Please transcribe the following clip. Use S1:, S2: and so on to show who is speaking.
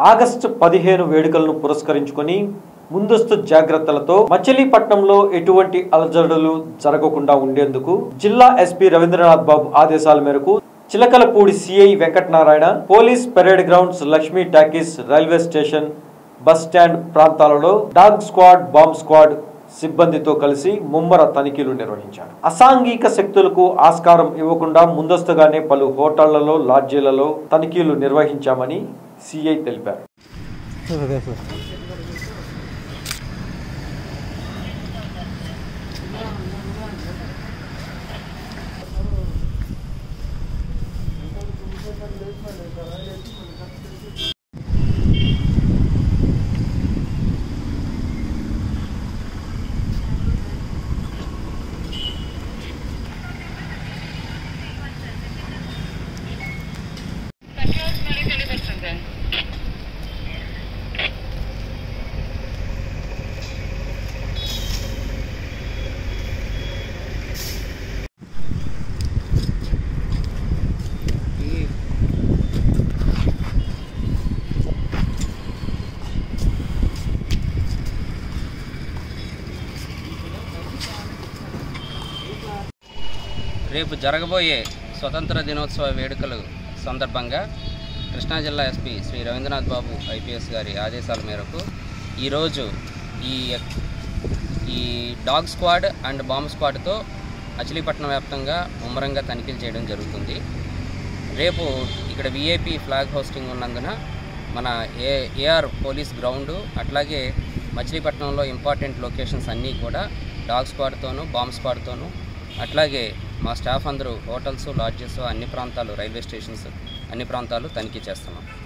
S1: August పదిహేను వేడుకలను పురస్కరించుకొని ముందస్తు జాగ్రత్తలతో మచిలీపట్నంలో ఎటువంటి అలజడులు జరగకుండా ఉండేందుకు జిల్లా ఎస్పీ రవీంద్రనాథ్ బాబు ఆదేశాల మేరకు Chilakalapudi CI Venkatanarayana police parade grounds Lakshmi talkies railway station bus stand ప్రాంతాలలో డాగ్ స్క్వాడ్ బాంబ్ స్క్వాడ్ సిబ్బందితో కలిసి ముమ్మర తనిఖీలు నిర్వహించారు అసాంఘిక శక్తులకు ఆస్కారం ఇవ్వకుండా ముందస్తుగానే పలు హోటళ్లలో లాడ్జీలలో తనిఖీలు నిర్వహించామని సిఐ తెలిపారు
S2: కంట్రోల్స్ మళ్ళీ తెలియపరుస్తుంది
S3: రేపు జరగబోయే స్వతంత్ర దినోత్సవ వేడుకలు సందర్భంగా కృష్ణా జిల్లా ఎస్పీ శ్రీ రవీంద్రనాథ్ బాబు ఐపీఎస్ గారి ఆదేశాల మేరకు ఈరోజు ఈ ఈ డాగ్ స్క్వాడ్ అండ్ బాంబ్ స్క్వాడ్తో మచిలీపట్నం వ్యాప్తంగా ముమ్మరంగా తనిఖీలు చేయడం జరుగుతుంది రేపు ఇక్కడ విఐపి ఫ్లాగ్ హోస్టింగ్ ఉన్నందున మన ఏ ఏఆర్ పోలీస్ గ్రౌండు అట్లాగే మచిలీపట్నంలో ఇంపార్టెంట్ లొకేషన్స్ అన్నీ కూడా డాగ్ స్క్వాడ్తోనూ బాంబ్ స్క్వాడ్తోనూ అట్లాగే మా స్టాఫ్ అందరూ హోటల్స్ లాడ్జెస్ అన్ని ప్రాంతాలు రైల్వే స్టేషన్స్ అన్ని ప్రాంతాలు తనిఖీ చేస్తున్నాం